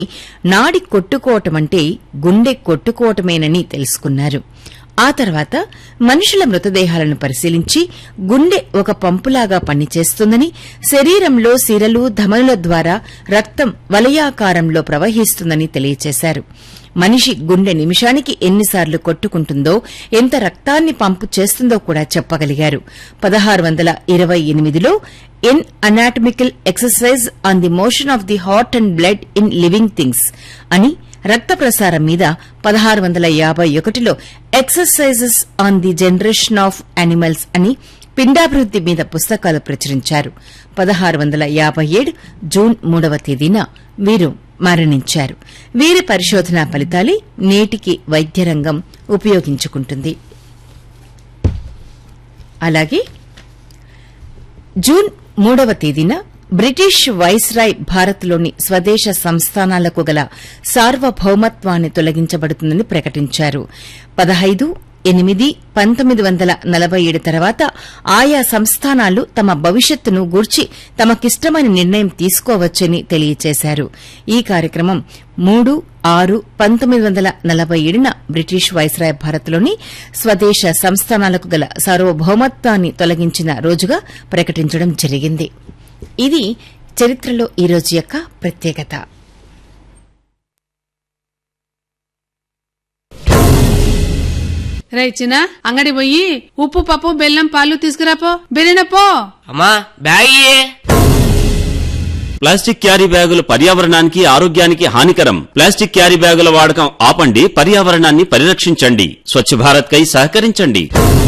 నాడి కొట్టుకోవటం అంటే గుండె కొట్టుకోవటమేనని తెలుసుకున్నారు ఆ తర్వాత మనుషుల మృతదేహాలను పరిశీలించి గుండె ఒక పంపులాగా పనిచేస్తుందని శరీరంలో సిరలు ధమనుల ద్వారా రక్తం వలయాకారంలో ప్రవహిస్తుందని తెలియచేశారు మనిషి గుండె నిమిషానికి ఎన్నిసార్లు కొట్టుకుంటుందో ఎంత రక్తాన్ని పంపు చేస్తుందో కూడా చెప్పగలిగారు పదహారు వందల ఇరవై ఎనిమిదిలో in anatomical exercise on the motion of the heart and blood in living things అని రక్త ప్రసారం మీద పదహారు వందల యాభై ఒకటిలో exercises on the generation of animals అని పిండాభివృద్ది మీద పుస్తకాలు ప్రచురించారు పదహారు వందల యాభై ఏడు జూన్ మూడవ తేదీన వీరు మరణించారు వీరి పరిశోధనా ఫలితాలే నేటికి వైద్య రంగం ఉపయోగించుకుంటుంది అలాగే జూన్ మూడవ తేదీన బ్రిటిష్ వైస్రాయ్ భారత్లోని స్వదేశ సంస్థానాలకు గల సార్వభౌమత్వాన్ని తొలగించబడుతుందని ప్రకటించారు పదహైదు ఎనిమిది పంతొమ్మిది వందల నలభై ఏడు తర్వాత ఆయా సంస్థానాలు తమ భవిష్యత్తును గూర్చి తమకిష్టమైన నిర్ణయం తీసుకోవచ్చని తెలియచేశారు ఈ కార్యక్రమం మూడు ఆరు పంతొమ్మిది వందల నలభై ఏడున బ్రిటిష్ వైస్రాయ్ భారత్లోని స్వదేశ సంస్థానాలకు గల సార్వభౌమత్వాన్ని తొలగించిన రోజుగా ప్రకటించడం జరిగింది ఇది చరిత్రలో ఈ రోజు యొక్క ప్రత్యేకత రే చిన్న అంగడి పోయి ఉప్పు పప్పు బెల్లం పాలు తీసుకురాపో బెరిన పో అమ్మా బ్యాగ్ ఇయ్యే. ప్లాస్టిక్ క్యారీ బ్యాగులు పర్యావరణానికి ఆరోగ్యానికి హానికరం ప్లాస్టిక్ క్యారీ బ్యాగుల వాడకం ఆపండి పర్యావరణాన్ని పరిరక్షించండి స్వచ్ఛ భారత్ కై సహకరించండి